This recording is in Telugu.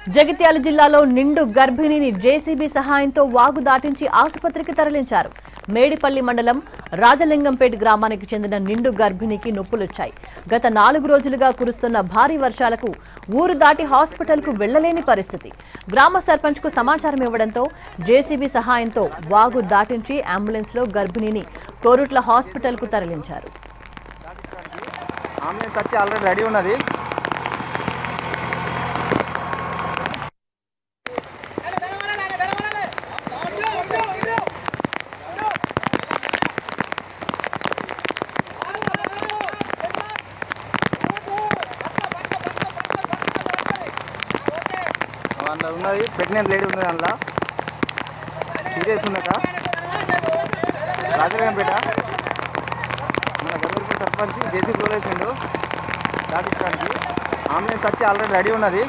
జగిత్యాల జిల్లాలో నిండు గర్భిణిని జేసీబీ సహాయంతో వాగు దాటించి ఆసుపత్రికి తరలించారు మేడిపల్లి మండలం రాజలింగంపేట గ్రామానికి చెందిన నిండు గర్భిణికి నొప్పులొచ్చాయి గత నాలుగు రోజులుగా కురుస్తున్న భారీ వర్షాలకు ఊరు దాటి హాస్పిటల్కు వెళ్లలేని పరిస్థితి గ్రామ సర్పంచ్కు సమాచారం ఇవ్వడంతో జేసీబీ సహాయంతో వాగు దాటించి అంబులెన్స్లో గర్భిణిని కోరుట్ల హాస్పిటల్కు తరలించారు అంబులెన్స్ వచ్చి ఆల్రెడీ రెడీ ఉన్నది అందులో ఉన్నది ప్రెగ్నెంట్ లేడీ ఉన్నది అందులో సీరియస్ ఉన్నట రాజరంగంపేట మన గవర్నమెంట్ సర్పంచ్ జేసీ తోలేసిండు దాటించడానికి అంబులెన్స్ వచ్చి ఆల్రెడీ రెడీ ఉన్నది